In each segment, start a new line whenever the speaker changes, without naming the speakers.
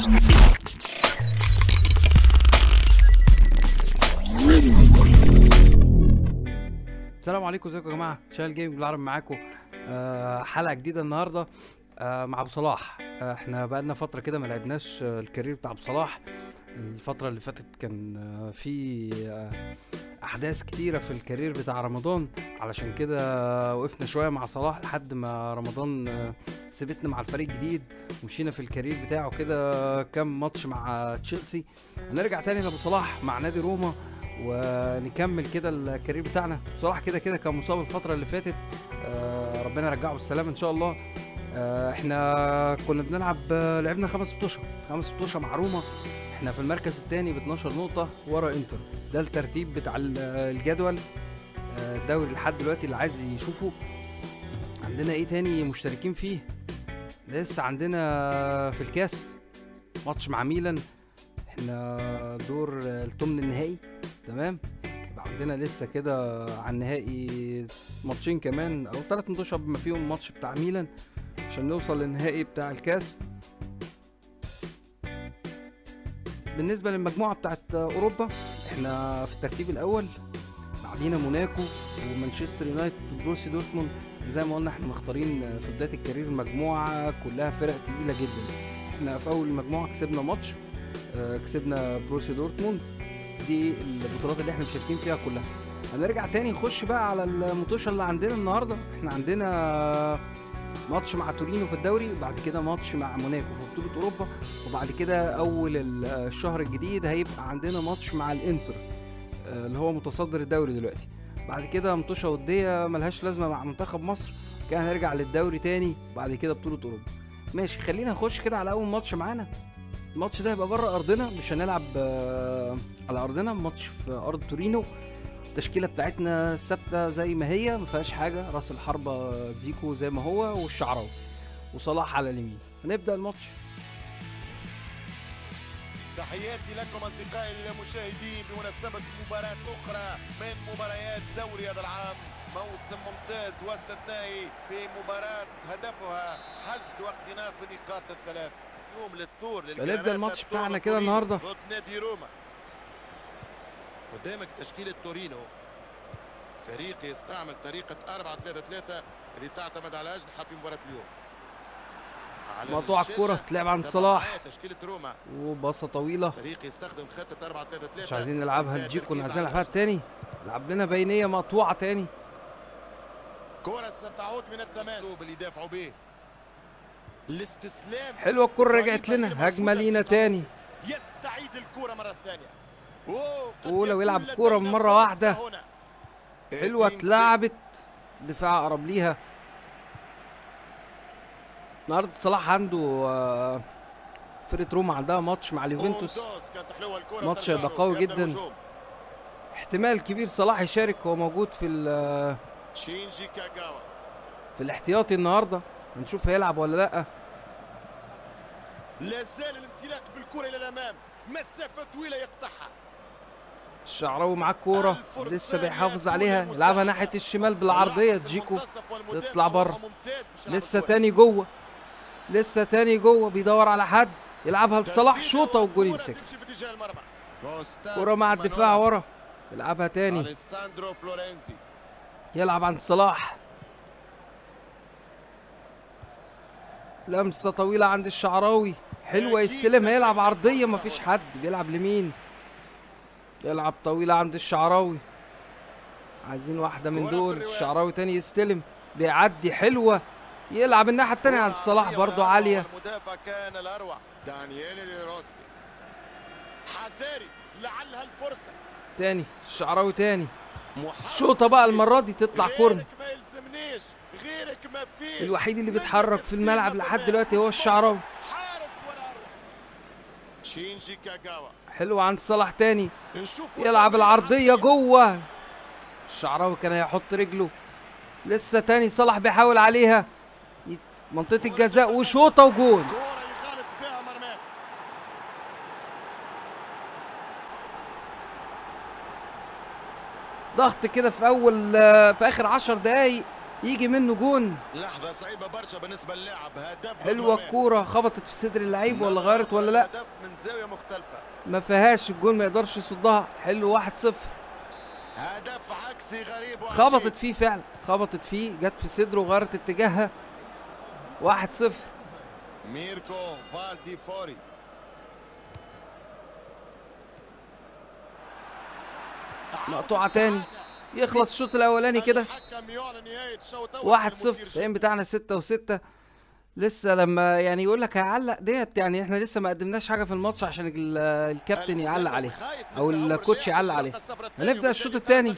السلام عليكم ازيكم يا جماعه شايل جيم بالعربي معاكم آه حلقه جديده النهارده آه مع ابو صلاح آه احنا بقالنا فتره كده ما لعبناش آه الكارير بتاع ابو صلاح الفتره اللي فاتت كان آه في آه احداث كتيره في الكارير بتاع رمضان علشان كده وقفنا شويه مع صلاح لحد ما رمضان آه سيبتنا مع الفريق الجديد ومشينا في الكارير بتاعه كده كام ماتش مع تشيلسي هنرجع تاني لابو صلاح مع نادي روما ونكمل كده الكارير بتاعنا صلاح كده كده كان مصاب الفتره اللي فاتت آه ربنا يرجعه بالسلامه ان شاء الله آه احنا كنا بنلعب آه، لعبنا خمس بطوشه خمس بطوشه مع روما احنا في المركز الثاني ب 12 نقطه ورا انتر ده الترتيب بتاع ال- الجدول آه، الدوري لحد دلوقتي اللي عايز يشوفه عندنا ايه تاني مشتركين فيه لسه عندنا في الكاس ماتش مع ميلان احنا دور آه، الثمن النهائي تمام يبقى عندنا لسه كده على النهائي ماتشين كمان او ثلاث ماتشات بما فيهم ماتش بتاع ميلان عشان نوصل للنهائي بتاع الكاس بالنسبه للمجموعه بتاعت اوروبا احنا في الترتيب الاول بعدينا موناكو ومانشستر يونايتد وبروسي دورتموند زي ما قلنا احنا مختارين في بدايه الكارير مجموعه كلها فرق تقيله جدا احنا في اول المجموعه كسبنا ماتش آه، كسبنا بروسي دورتموند دي البطولات اللي احنا مشاركين فيها كلها هنرجع تاني نخش بقى على المطوشه اللي عندنا النهارده احنا عندنا ماتش مع تورينو في الدوري وبعد كده ماتش مع موناكو في بطوله اوروبا وبعد كده اول ال- الشهر الجديد هيبقى عندنا ماتش مع الانتر آه، اللي هو متصدر الدوري دلوقتي بعد كده مطوشه وديه ملهاش لازمه مع منتخب مصر كده هنرجع للدوري تاني وبعد كده بطوله اوروبا ماشي خلينا نخش كده على اول ماتش معانا الماتش ده هيبقى بره ارضنا مش هنلعب آه، على ارضنا ماتش في ارض تورينو التشكيله بتاعتنا ثابته زي ما هي ما فيهاش حاجه راس الحربه زيكو زي ما هو والشعراوي وصلاح على اليمين هنبدا الماتش
تحياتي لكم اصدقائي المشاهدين بمناسبه مباراه اخرى من مباريات دوري هذا العام موسم ممتاز واستثنائي في مباراه هدفها حسد واقتناص النقاط الثلاث يوم للثور
فنبدأ الماتش بتاعنا كده النهاردة.
ضد نادي روما قدامك تشكيله تورينو فريق يستعمل طريقه 4 3 3 اللي تعتمد على اجنحه في مباراه اليوم على
مقطوعة
الشاشة
الكرة تلعب عند
تابع
صلاح.
معايا تشكيله روما
وباصه طويله
فريق يستخدم خطة 4 3 3
مش عايزين نلعبها لجيكو كنا عايزين نلعبها تاني لعب لنا بينيه مقطوعه تاني
كرة ستعود من التماس الأسلوب اللي يدافعوا به الاستسلام
حلوه الكره رجعت
ضريبة
لنا
غير
هجمه
موجودة في
لينا
القفص.
تاني
يستعيد الكرة مرة ثانية أوه، قد
ولو
يكون
يلعب
لدينا
كرة مرة
فرصة
واحدة.
هنا.
حلوه
إيدينغ
اتلعبت دفاع قرب ليها النهارده صلاح عنده آه، فرقه روما عندها ماتش مع اليوفنتوس
أوندوس كانت حلوة الكرة
ماتش
ترجع
هيبقى
له
قوي
في يد
جدا.
الهجوم.
احتمال كبير صلاح يشارك هو موجود في ال-
شينجي كاغاوا
في الاحتياطي النهارده هنشوف هيلعب ولا لا
لا زال الامتلاك بالكرة إلى الأمام مسافة طويلة يقطعها
الشعراوي معاه الكوره
الفرصة
لسه بيحافظ
ليكون
عليها
المساعدة.
يلعبها ناحيه الشمال بالعرضيه
اللعب في
جيكو
المنتصف والمدافع
تطلع بره.
وضعه ممتاز باش يلعب
لسه
الكرة.
تاني جوه لسه تاني جوه بيدور على حد يلعبها لصلاح
تسديدة
شوطه والجول
والكرة
يمسكها
تمشي في اتجاه المرمى أستاذ
كرة مع الدفاع
مانويل
ورا يلعبها تاني
أليساندرو فلورنزي
يلعب عند صلاح لمسة طويلة عند الشعراوي حلوة
أكيد
يستلمها يلعب
لدينا
عرضية
فرصة
مفيش
هنا.
حد بيلعب لمين يلعب طويلة عند الشعراوي عايزين واحدة من
كرة في
دول
الرواية.
الشعراوي تاني يستلم بيعدي حلوة يلعب الناحية التانية عند صلاح
عرضية
برضو
والأروع
عالية
والمدافع كان الأروع دانييل دي روسي حذاري لعلها الفرصة
تاني الشعراوي تاني
محاولة
شوطة بقى
تسديد.
المرة دي تطلع كورن
غيرك ما يلزمنيش غيرك ما فيش
الوحيد اللي
منك
بيتحرك في الملعب
الدنيا
لحد
كمان.
دلوقتي هو الشعراوي
حارس ولا أروع شينجي كاغاوا
حلوة عند صلاح تاني
نشوف
يلعب العرضية جوه الشعراوي كان هيحط رجله لسه تاني صلاح بيحاول عليها يت- منطقة الجزاء وشوطة وجون
كورة يغالط بها مرماه
ضغط كده في اول في اخر عشر دقايق يجي منه جون
لحظة صعيبة برشا بالنسبة للاعب هدف
حلوه
ضد
الكوره خبطت في صدر اللعيب ولا غيرت ولا لا
هدف من زاوية مختلفة
ما فيهاش الجون ما يقدرش يصدها حلو 1-0
هدف عكسي غريب وعجيب.
خبطت فيه فعلا خبطت فيه جت في صدره وغيرت اتجاهها 1-0
ميركو فالدي فوري
مقطوعه تاني يخلص الشوط الاولاني كده
الحكم يعلن نهاية الشوط الأول
واحد
للمثير
صفر التقييم بتاعنا ستة وستة لسه لما يعني يقول لك هيعلق ديت يعني احنا لسه ما قدمناش حاجه في الماتش عشان ال- الكابتن يعلق عليه او الكوتش يعلق عليه هنبدا الشوط الثاني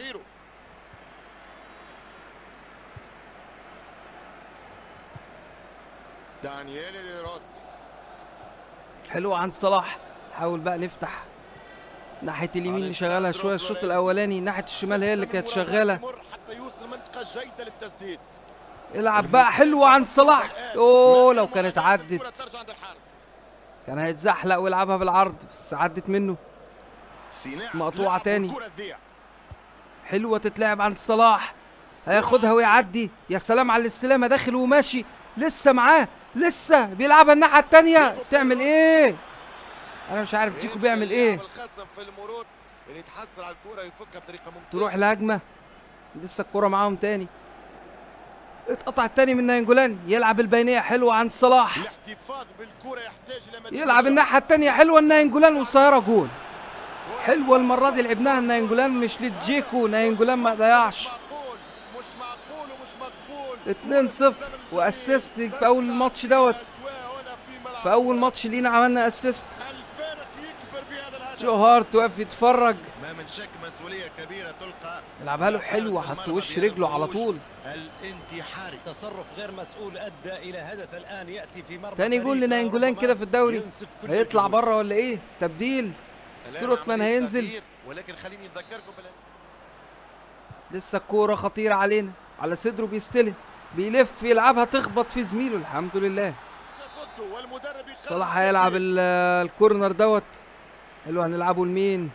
دانييلي دي روسي
حلو عند صلاح حاول بقى نفتح ناحيه اليمين نشغلها شويه الشوط الاولاني ناحيه الشمال هي اللي كانت شغاله
يمر حتى يوصل منطقة جيدة للتسديد
العب بقى حلو عند صلاح اوه لو كانت عدت
الكرة ترجع عند الحارس
كان هيتزحلق ويلعبها بالعرض بس عدت منه
صناعة
مقطوعة
لعب
تاني.
والكرة تضيع.
حلوه تتلعب عند صلاح هياخدها ويعدي يا سلام على الاستلامه داخل وماشي لسه معاه لسه بيلعبها الناحيه التانية تعمل ايه انا مش عارف تيكو بيعمل ايه
اللاعب الخصم في المرور اللي يتحصل على الكرة يفكها بطريقة ممتازة
تروح الهجمه لسه الكرة معاهم تاني اتقطع التاني من ناينجولان يلعب البينية حلوة عند صلاح
الاحتفاظ بالكرة يحتاج إلى مزيد
يلعب
من
الناحية التانية حلوة الناينجولان وصايرة جول حلوة المرة دي لعبناها الناينجولان مش للجيكو ناينجولان ما ضيعش
مش معقول مش معقول ومش مقبول
2-0 واسيست في اول الماتش دوت في اول ماتش لينا عملنا اسيست
الفارق يكبر بهذا الهدف
جو هارت واقف يتفرج
ما من شك مسؤولية كبيرة تلقى
يلعبها له حلوة حط وش رجله على طول
الانتحاري
تصرف غير مسؤول ادى الى هدف الان ياتي في مرمى
تاني جول
فريق
لناينجولان
ربما
كده في الدوري
ينسف كل
هيطلع
الجهود.
بره ولا ايه تبديل ستروتمان
الآن عملية
هينزل
تغيير، ولكن خليني اذكركم بال
لسه الكورة خطيرة علينا على صدره بيستلم بيلف يلعبها تخبط في زميله الحمد لله
ضده والمدرب يقرر
صلاح هيلعب ال- الكورنر دوت حلو هنلعبه لمين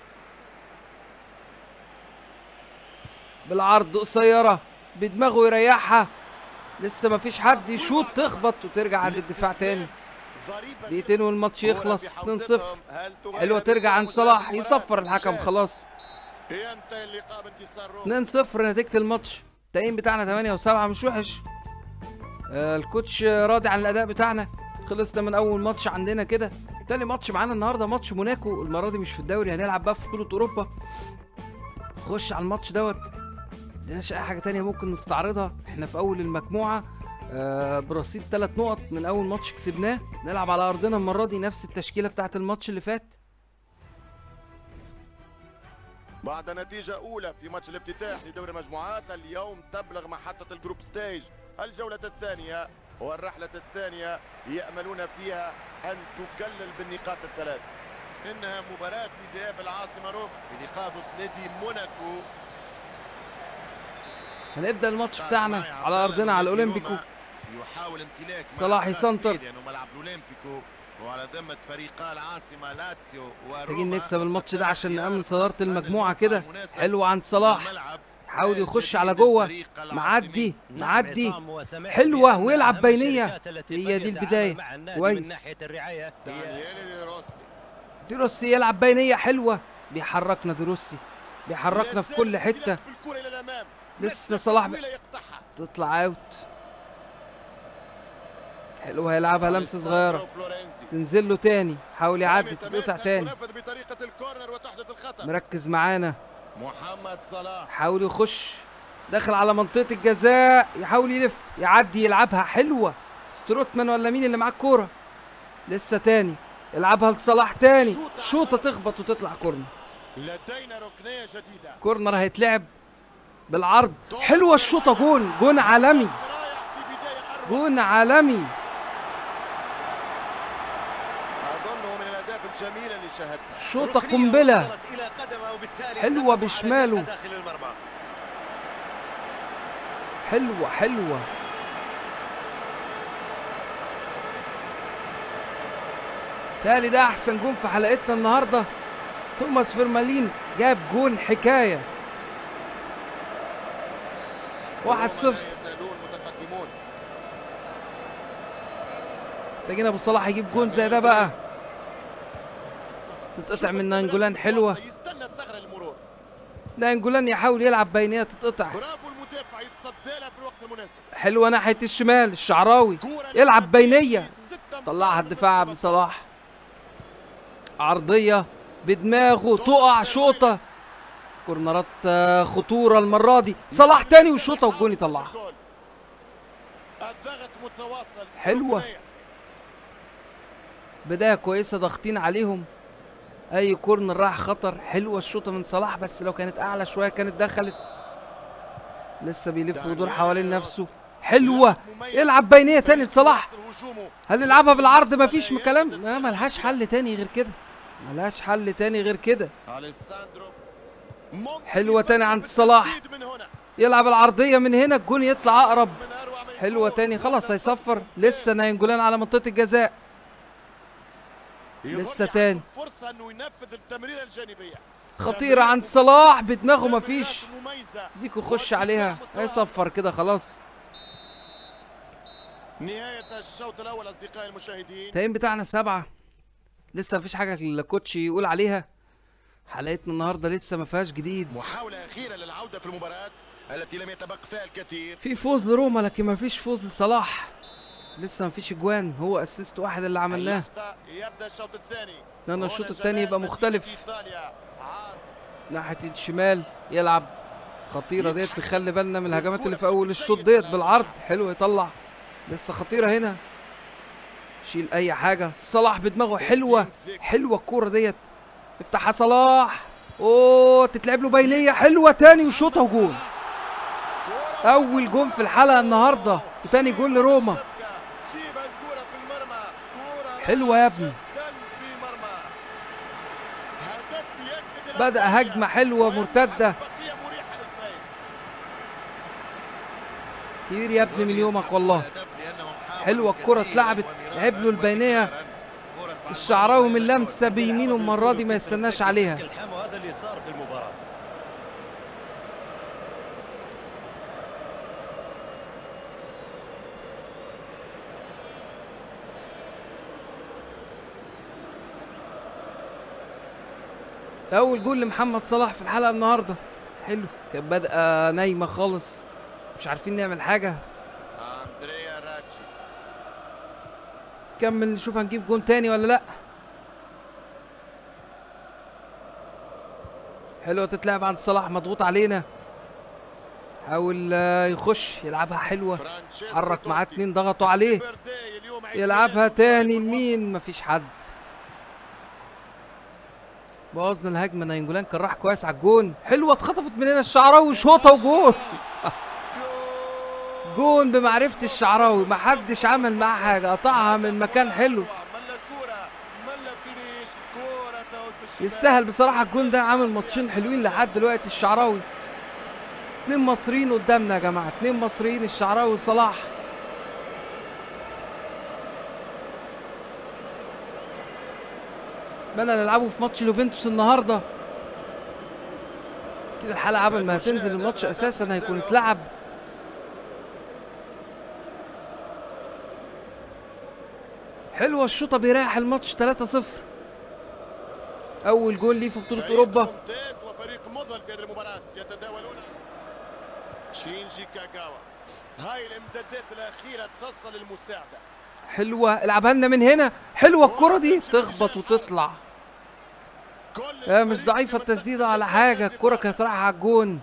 بالعرض قصيرة بدماغه يريحها لسه ما فيش حد يشوط تخبط وترجع عند الدفاع تاني
ضريبة
دقيقتين والماتش
كرة
يخلص
في
2-0
حوزتهم. هل تغير
حلوة ترجع عند
مجرى
صلاح
المباراة؟
يصفر الحكم
مشاهد.
خلاص
ينتهي اللقاء بانتصار روما
2-0 نتيجة الماتش التقييم بتاعنا 8 و7 مش وحش آه الكوتش راضي عن الأداء بتاعنا خلصنا من أول ماتش عندنا كده تاني ماتش معانا النهارده ماتش موناكو المرة دي مش في الدوري هنلعب بقى في بطولة أوروبا خش على الماتش دوت ملناش أي حاجة تانية ممكن نستعرضها احنا في أول المجموعة آه برصيد ثلاث نقط من أول ماتش كسبناه نلعب على أرضنا المرة دي نفس التشكيلة بتاعت الماتش اللي فات
بعد نتيجة أولى في ماتش الافتتاح لدوري المجموعات اليوم تبلغ محطة الجروب ستيج الجولة الثانية والرحلة الثانية يأملون فيها أن تكلل بالنقاط الثلاث إنها مباراة في ذهاب العاصمة روما بلقاء ضد نادي موناكو
هنبدأ الماتش بتاعنا على أرضنا على الأولمبيكو
يحاول امتلاك
صلاح
ملعب
يسنطر.
رسمي لأنه ملعب الأولمبيكو وعلى ذمة فريقا العاصمة لاتسيو وروما
محتاجين نكسب الماتش ده عشان
اختيار
نأمن صدارة
أصلاً
المجموعة
الموقع
كده
المناسب
حلو عند صلاح
الملعب
حاول يخش
جديد
على جوه
الفريق العاصمي.
معدي
نعم،
معدي
عصام وسمعت
حلوة
بأن
ويلعب
أهم
بينية.
الشركات التي
هي دي
بيتعامل
البداية.
مع النادي
كويس.
من ناحيه الرعايه هي
دانييلي دي روسي
دروسي يلعب بينية حلوة بيحركنا دروسي بيحركنا في كل حتة
بالكرة إلى الأمام
لسه صلاح ب-
طويلة يقطعها
تطلع اوت حلو هيلعبها لمسة صغيرة
فلورنزي.
تنزل له تاني حاول يعدي
رامي
تتقطع
تماس
تاني
تنفذ بطريقة الكورنر وتحدث الخطأ
مركز معانا
محمد صلاح
حاول يخش داخل على منطقة الجزاء يحاول يلف يعدي يلعبها حلوة ستروتمان ولا مين اللي معاه الكورة لسه تاني يلعبها لصلاح تاني شوطة تخبط وتطلع كورنر
لدينا ركنية جديدة
كورنر هيتلعب بالعرض حلوة الشوطة جون جون عالمي
رايح في بداية أروع
جون عالمي
أظنه من الأهداف الجميلة اللي شاهدتها
شوطة
ركنية
قنبلة
وصلت إلى قدمه وبالتالي
حلوة
اعتمد
بشماله.
على داخل المرمى
حلوة حلوة تالي ده أحسن جون في حلقتنا النهاردة توماس فيرمالين جاب جون حكاية واحد
روما
صفر
لا
محتاجين ابو صلاح يجيب جون زي ده بقى تتقطع من نانجولان حلوه
يستنى الثغره للمرور
نانجولان يحاول يلعب بينيه تتقطع
برافو المدافع يتصدى لها في الوقت المناسب
حلوه ناحيه الشمال الشعراوي
كورة
يلعب بينيه
ستة
طلعها
أمتار
الدفاع
من
عبد صلاح عرضيه بدماغه تقع شوطه كورنرات آه، خطوره المره دي صلاح تاني وشوطه والجون يطلعها
الضغط متواصل
حلوة.
ركنية.
بدايه كويسه ضاغطين عليهم اي كورنر راح خطر حلوه الشوطه من صلاح بس لو كانت اعلى شويه كانت دخلت لسه بيلف ويدور حوالين نفسه حلوه
مميز.
يلعب بينيه تاني لصلاح
يواصل هجومه.
هل نلعبها بالعرض مفيش كلام ما ملهاش حل تاني غير كده ملهاش حل تاني غير كده
اليساندرو ممكن
حلوة تاني
يفكر
عند
في
صلاح.
التسديد من هنا.
يلعب العرضيه من هنا الجون يطلع اقرب
من أروع ما
حلوه
يكون.
تاني خلاص
هذا
هيصفر
الصف
لسه ناينجولان على منطقه الجزاء
يظل
لسه
عنده
تاني.
فرصة انه ينفذ التمريرة الجانبية
خطيره عند صلاح بدماغه
تمريرات
مفيش
مميزة.
زيكو يخش
ودفاع
عليها
مستوى
هيصفر كده خلاص
نهاية الشوط الأول أصدقائي المشاهدين
التايم بتاعنا سبعة لسه مفيش حاجة الكوتش يقول عليها حلقتنا النهاردة لسه ما فيهاش جديد
محاولة أخيرة للعودة في المباراة التي لم يتبقى فيها الكثير
في فوز لروما لكن ما فيش فوز لصلاح لسه ما فيش اجوان هو اسيست واحد اللي عملناه
اللحظة يبدأ الشوط الثاني
لأن
هنا
الشوط الثاني
جمال
يبقى
مدينة
مختلف
إيطاليا عاص
ناحية الشمال يلعب خطيرة ديت نخلي بالنا من الهجمات اللي في أول الشوط ديت بالعرض حلو يطلع لسه خطيرة هنا شيل أي حاجة صلاح بدماغه حلوة حلوة الكورة ديت افتحها صلاح اوه تتلعب له بينية حلوة تاني وشوطها وجون أول جون في الحلقة النهاردة وتاني جون لروما
شيب الكرة في المرمى كرة
حلوة يا ابني
جدا في مرمى هدف يأكد
بدأ
الأفضلية.
هجمة حلوة
ويمنح
مرتدة
بقية مريحة للفائز
كبير يا ابني من يومك والله حلوة الكرة اتلعبت لعب له البينية الشعراوي من لمسة بيمينه المرة دي ما يستناش عليها
الحام وهذا اللي صار في المباراة
اول جول لمحمد صلاح في الحلقه النهارده حلو كانت بادئه نايمه خالص مش عارفين نعمل حاجه
أندريا راتشي
كمل نشوف هنجيب جون تاني ولا لا حلوه تتلعب عند صلاح مضغوط علينا حاول آه، يخش يلعبها حلوه
فرانشيسكو
حرك معاه
توتي.
اتنين ضغطوا عليه
فالفيردي اليوم عيد
يلعبها
ميلاده
تاني
والوقت.
لمين مفيش حد بوظنا الهجمه ناينجولان كان راح كويس على الجون حلوه اتخطفت من هنا الشعراوي شوطه وجون جون بمعرفه الشعراوي محدش عمل معاه حاجه قطعها من مكان حلو
ملا الكرة ملا فينيش كرة توس الشباك.
يستاهل بصراحه الجون ده عامل ماتشين حلوين لحد دلوقتي الشعراوي اتنين مصريين قدامنا يا جماعه اتنين مصريين الشعراوي وصلاح اتمنى نلعبه في ماتش يوفنتوس النهارده كده الحلقه قبل ما هتنزل الماتش اساسا هيكون اتلعب حلوه الشوطه بيريح الماتش 3-0 اول جول ليه في بطوله
فريق
اوروبا
ممتاز وفريق مظل في هذه المباراة يتداولون شينجي كاغاوا هاي الامدادات الأخيرة تصل المساعدة
حلوه العبها لنا من هنا حلوه الكره دي تخبط وتطلع
كل
يا مش
الفريق
ضعيفه
في
التسديده
منطقة
على
جزاء
حاجه
نادي
الكره
إيطاليا.
كانت رايحه على الجون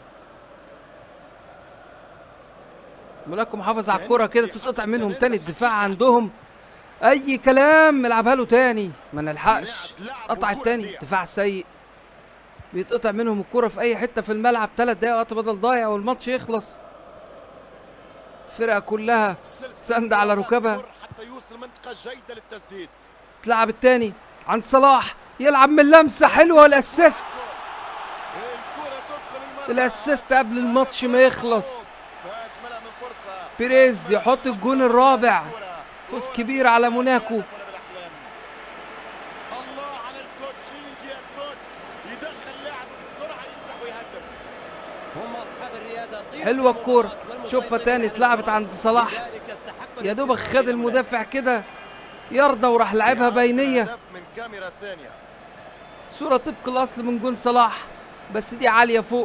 ملاكم محافظ على الكره كده تتقطع منهم تاني الدفاع عندهم اي كلام العبها له تاني ما نلحقش قطع التاني دفاع سيء بيتقطع منهم الكره في اي حته في الملعب ثلاث دقايق وقت بدل ضايع والماتش يخلص الفرقه كلها
سلسلة
سند على
كرات
ركبها.
تمر حتى يوصل منطقة جيدة للتسديد
تلعب التاني عند صلاح يلعب من لمسه حلوه الاسيست
الكرة تدخل المرمى
الاسيست قبل الماتش ما يخلص
فأجملها من فرصة
بيريز يحط الجون الرابع فوز كبير على موناكو
الله على الكوتشينج يا كوتش يدخل لاعب بسرعة ينجح ويهدف
هم أصحاب الريادة طيلة
حلوه الكوره
المباراة
شوفها
والمسيطرين
تاني
على
اتلعبت
المباراة.
عند صلاح
لذلك استحق
يا دوبك
الانتصار
خد
في المنافسة.
المدافع كده يرضى وراح لعبها
إعادة
بينيه
الهدف من كاميرا ثانية
صوره طبق الاصل من جون صلاح بس دي عاليه فوق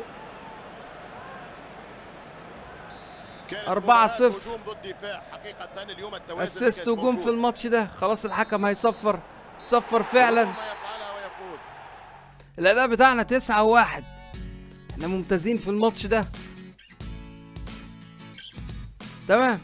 كانت
أربعة
مباراة
صفر.
هجوم ضد دفاع حقيقة اليوم التوازن
اسيست
كانش
وجون في
موجود.
الماتش ده خلاص الحكم هيصفر صفر فعلا
روما يفعلها ويفوز
الاداء بتاعنا تسعة وواحد احنا ممتازين في الماتش ده تمام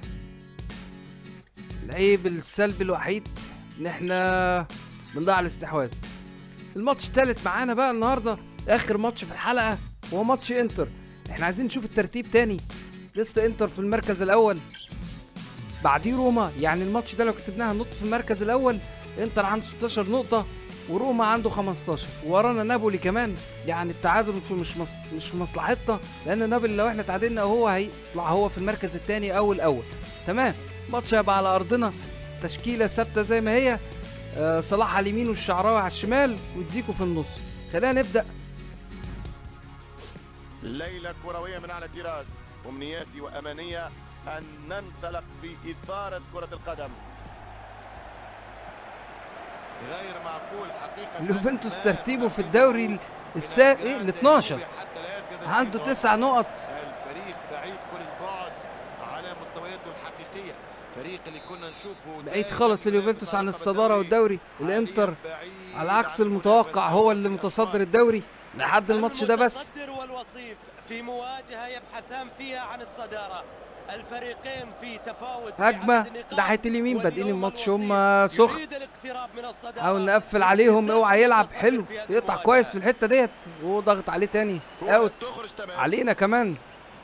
العيب السلبي الوحيد ان احنا بنضيع الاستحواذ الماتش التالت معانا بقى النهارده اخر ماتش في الحلقه وهو ماتش انتر احنا عايزين نشوف الترتيب تاني لسه انتر في المركز الاول بعديه روما يعني الماتش ده لو كسبناها هننط في المركز الاول انتر عنده 16 نقطه وروما عنده 15 ورانا نابولي كمان يعني التعادل مش مش مص... مش في مصلحتنا لان نابولي لو احنا تعادلنا هو هيطلع هو في المركز الثاني او الاول تمام ماتش هيبقى على ارضنا تشكيله ثابته زي ما هي آه صلاح على اليمين والشعراوي على الشمال وتزيكو في النص خلينا نبدا
ليلة كروية من على تيراز أمنياتي وأمانية أن ننطلق في إثارة كرة القدم غير معقول حقيقة
اليوفنتوس
ما
ترتيبه في
يفعل
الدوري
اليوفنتوس
السا
من
ايه ال
أجل
12
حتى الآن في هذا
عنده
السيزون.
تسع نقط
الفريق بعيد كل البعد على مستوياته الحقيقية فريق اللي كنا نشوفه
بعيد
دايماً
خالص اليوفنتوس عن
ينافس على
الصداره
الدوري.
والدوري
حالياً
الانتر
بعيد
على عكس
عن
المتوقع هو اللي
المنافسة
متصدر الدوري لحد الماتش ده بس
المتصدر والوصيف في مواجهة يبحثان فيها عن الصدارة الفريقين في تفاوت في
هجمة
عدد النقاط.
ناحية اليمين بادئين
واليوم
الماتش
الوصيف
هم سخن
يريد الاقتراب من الصدارة
حاول نقفل عليهم
في
اوعى يلعب
المتصدر
حلو
في هذه
يقطع
المواجهة.
كويس في الحتة ديت وهو ضغط عليه تاني
كرة
اوت
تخرج تماس.
علينا كمان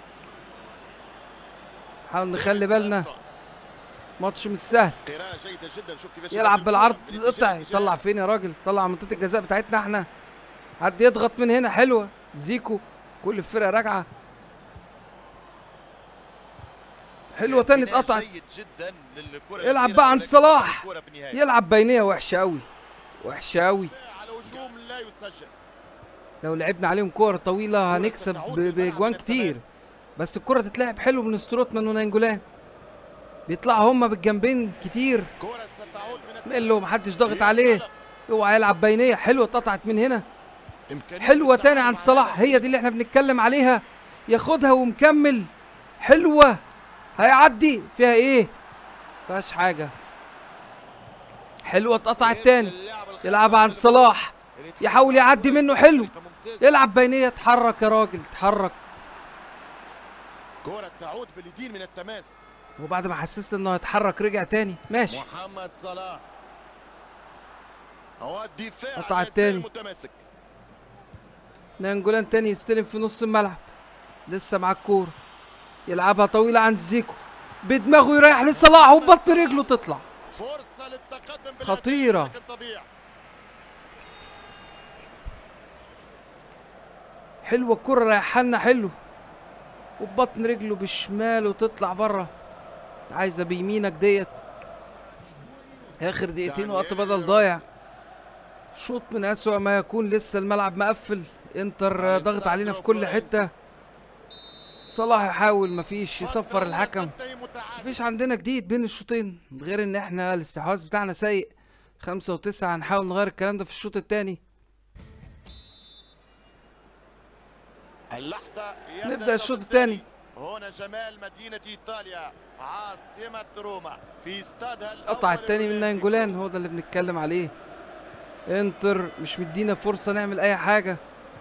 حاول نخلي بالنا ماتش مش سهل
قراءة جيدة جدا شوف كيفاش
يلعب
يبدل
بالعرض
الكرة من
يقطع
اتجاه
يطلع فين يا راجل طلع منطقة الجزاء بتاعتنا احنا حد يضغط من هنا حلوة زيكو كل الفرقة راجعة حلوة تاني
بناء
اتقطعت
جيد جدا للكرة
يلعب
الأخيرة،
بقى عند
ولكن
صلاح.
الكرة في النهاية.
يلعب بينية وحشة قوي وحشة قوي
على هجوم لا يسجل
لو لعبنا عليهم كور طويلة
كرة
هنكسب
ستعود
ب-
في الملعب
بأجوان
من
كتير
التماس.
بس الكرة تتلعب حلو من ستروتمان ونانجولان بيطلعوا هما بالجنبين كتير
كرة ستعود من الت-
ميلو محدش ضاغط عليه اوعى يلعب بينية حلوة اتقطعت من هنا
إمكانية
حلوة
التعامل
تاني عند
مع
صلاح
الهدف.
هي دي اللي احنا بنتكلم عليها ياخدها ومكمل حلوة هيعدي فيها ايه فيهاش حاجة حلوة اتقطعت تاني
اللعب الخاصة
يلعبها عند
بالكرة.
صلاح
اللي
يحاول
تحسن
يعدي
كرة
منه حلو.
بطريقة ممتازة.
يلعب بينية اتحرك يا راجل اتحرك
كرة تعود باليدين من التماس
وبعد ما حسست انه هيتحرك رجع تاني ماشي
محمد صلاح هو الدفاع
قطع
لا يزال
التاني.
متماسك
نانجولان تاني يستلم في نص الملعب لسه مع الكورة يلعبها طويلة عند زيكو بدماغه يريح لصلاح وبطن رجله تطلع
فرصة للتقدم بالهدف،
خطيرة.
لكن تضيع
حلوة الكرة رايحة لنا حلو وبطن رجله بالشمال وتطلع بره عايزة بيمينك ديت آخر دقيقتين وقت بدل ضايع شوط من أسوأ ما يكون لسه الملعب مقفل انتر ضغط علينا في كل حتة صلاح يحاول مفيش يصفر
فترة
الحكم
تنتهي متعادل.
مفيش عندنا جديد بين الشوطين غير ان احنا الاستحواذ بتاعنا سيء خمسة وتسعة هنحاول نغير الكلام ده في الشوط التاني
اللحظة
نبدأ الشوط الثاني
هنا جمال مدينة إيطاليا عاصمة روما في استادها الأول
قطع التاني من
الأولمبي.
نانجولان هو ده اللي بنتكلم عليه انتر مش مدينا فرصة نعمل اي حاجة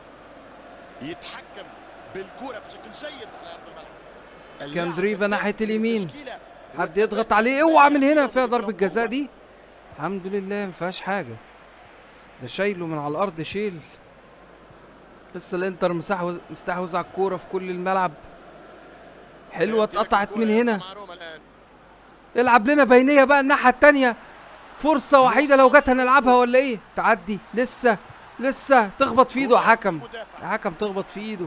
يتحكم بالكرة بشكل جيد على أرض الملعب
كان
اللاعب
دريفا
الثاني
ناحية
في
اليمين.
التشكيلة.
حد يضغط عليه اوعى من هنا فيها ضربة جزاء دي الحمد لله ما فيهاش حاجة ده شايله من على الارض شيل لسه الانتر مستحوذ مستحوذ على الكورة في كل الملعب حلوة
يمتلك
اتقطعت
الكرة
من هنا
مع روما الآن.
يلعب لنا بينية بقى الناحية التانية فرصة وحيدة لو جت هنلعبها ولا ايه تعدي لسه لسه تخبط في ايده يا حكم
مدافع.
يا حكم تخبط في ايده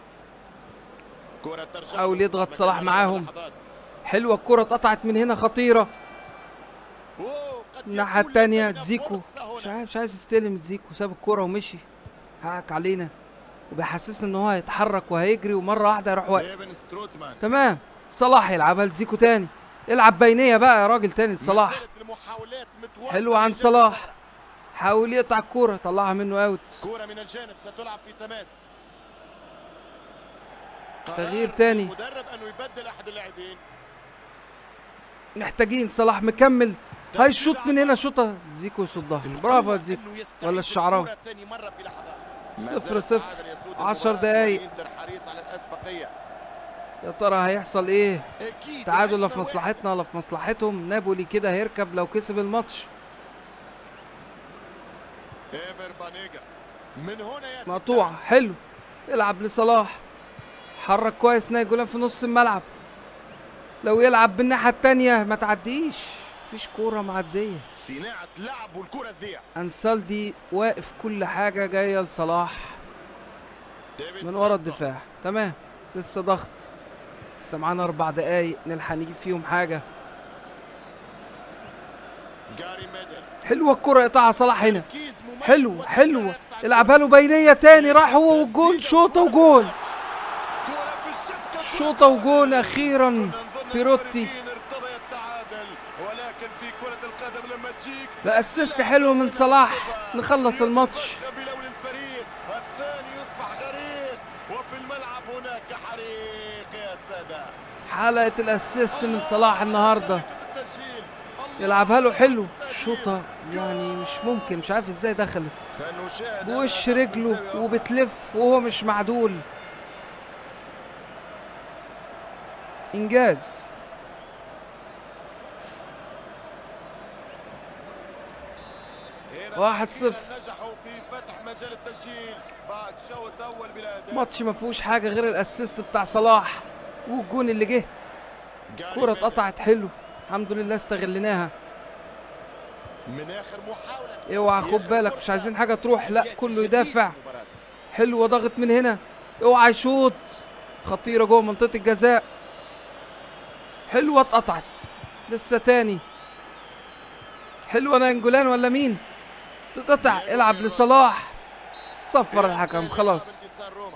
كرة ترجع
حاول
له.
يضغط
مكان
صلاح
على
معاهم.
لحظات.
حلوة الكرة اتقطعت من هنا خطيرة
أوه، قد
الناحية
يكون
التانية
لدينا
زيكو
فرصة
مش
هنا.
عارف مش عايز يستلم زيكو ساب الكرة ومشي حقك علينا وبيحسسنا ان هو هيتحرك وهيجري ومرة واحدة يروح واقف
ليفن ستروتمان
تمام صلاح يلعبها لزيكو تاني العب بينيه بقى يا راجل تاني لصلاح
ما زالت المحاولات متواصلة
حلو عن
لجانب
صلاح.
الثغرة.
حاول يقطع الكوره طلعها منه اوت
كرة من الجانب ستلعب في تماس
تغيير
قرار
تاني.
المدرب انه يبدل احد اللاعبين
محتاجين صلاح مكمل هيشوط من هنا شوطه زيكو يصدها برافو يا زيكو
إنه يستعيد
ولا الشعراوي
الكرة ثاني مرة في لحظات
صفر
ما زال
صفر.
التعادل يسود
عشر
المباراة.
دقايق.
والإنتر حريص على الأسبقية
يا ترى هيحصل ايه
أكيد
تعادل لا
الأزمة
في مصلحتنا ولا في مصلحتهم نابولي كده هيركب لو كسب الماتش
واحدة. إيفر بانيجا من هنا يأتي
مقطوعة حلو يلعب لصلاح حرك كويس ناجولان في نص الملعب لو يلعب بالناحية التانية ما تعديش مفيش كورة معدية
صناعة لعب والكرة تضيع
انسالدي واقف كل حاجة جاية لصلاح
ديفيد
من ورا
سانتا.
الدفاع تمام لسه ضغط لسه معانا اربع دقايق نلحق نجيب فيهم حاجة
جاري ميدل
حلوة الكرة يقطعها صلاح هنا
تركيز مميز
حلو
والدفاع
حلو
يقطع
العبها له بينية تاني راح هو والجون شوطة وجون
كرة في الشبكة
شوطة وجون أخيرا
كنا نظن
بيروتي
الفريقين ارتضى التعادل ولكن في كرة القدم لما تجيك
بأسيست حلو من صلاح نخلص الماتش
يصبح بلون الفريق الثاني يصبح غريق وفي الملعب هناك حريق يا سادة
حلقة الأسيست من صلاح النهاردة
طريقة التسجيل. الله
يلعبها له حلو
التأثير.
شوطة يعني مش ممكن مش عارف ازاي دخلت
فنشاهد
بوش
هذا
رجله
من زاوية أخرى.
وبتلف وهو مش معدول إنجاز
هنا
واحد
أخيراً
صفر.
نجحوا في فتح مجال التسجيل بعد شوط اول بلا اهداف
ماتش ما فيهوش حاجة غير الأسيست بتاع صلاح والجون اللي جه
جاري
كرة
ميدل
اتقطعت حلو الحمد لله استغليناها
من اخر محاولة
اوعى
في
خد
آخر
بالك
فرصة.
مش عايزين حاجة تروح لا
يأتي
كله
شديد
يدافع
في المباراة.
حلوة ضغط من هنا اوعى يشوط خطيرة جوه منطقة الجزاء حلوة اتقطعت لسه تاني حلوة نانجولان ولا مين تتقطع العب لصلاح صفر الحكم خلاص
انتصار روما.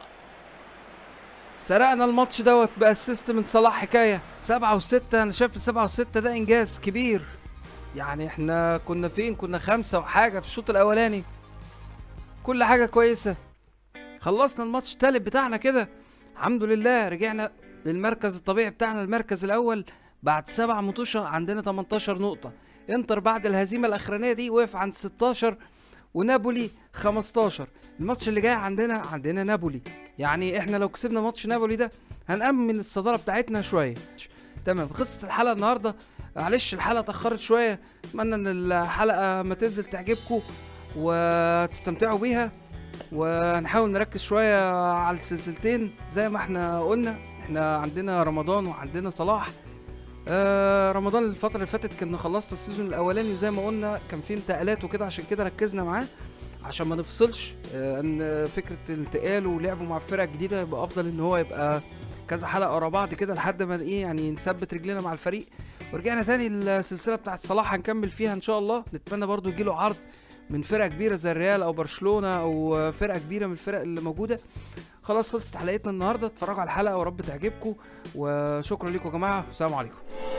سرقنا الماتش دوت باسيست من صلاح حكايه سبعة وستة انا شايف السبعة وستة ده انجاز كبير يعني احنا كنا فين كنا خمسة وحاجة في الشوط الاولاني كل حاجة كويسة خلصنا الماتش التالت بتاعنا كده الحمد لله رجعنا للمركز الطبيعي بتاعنا المركز الاول بعد سبع مطوشة عندنا 18 نقطة انتر بعد الهزيمة الاخرانية دي وقف عند 16 ونابولي 15 الماتش اللي جاي عندنا عندنا نابولي يعني احنا لو كسبنا ماتش نابولي ده هنأمن الصدارة بتاعتنا شوية تمام خلصت الحلقة النهاردة معلش الحلقة اتأخرت شوية اتمنى ان الحلقة ما تنزل تعجبكم وتستمتعوا بيها وهنحاول نركز شوية على السلسلتين زي ما احنا قلنا احنا عندنا رمضان وعندنا صلاح آه رمضان الفترة اللي فاتت كنا خلصنا السيزون الأولاني وزي ما قلنا كان فيه انتقالات وكده عشان كده ركزنا معاه عشان ما نفصلش آه ان فكرة انتقاله ولعبه مع فرقة جديدة يبقى أفضل ان هو يبقى كذا حلقة ورا بعض كده لحد ما ايه يعني نثبت رجلنا مع الفريق ورجعنا تاني السلسلة بتاعت صلاح هنكمل فيها ان شاء الله نتمنى برضو يجيله عرض من فرقة كبيرة زي الريال او برشلونة او فرقة كبيرة من الفرق اللي موجودة خلاص خلصت حلقتنا النهاردة اتفرجوا على الحلقة ورب تعجبكم وشكرا لكم يا جماعة والسلام عليكم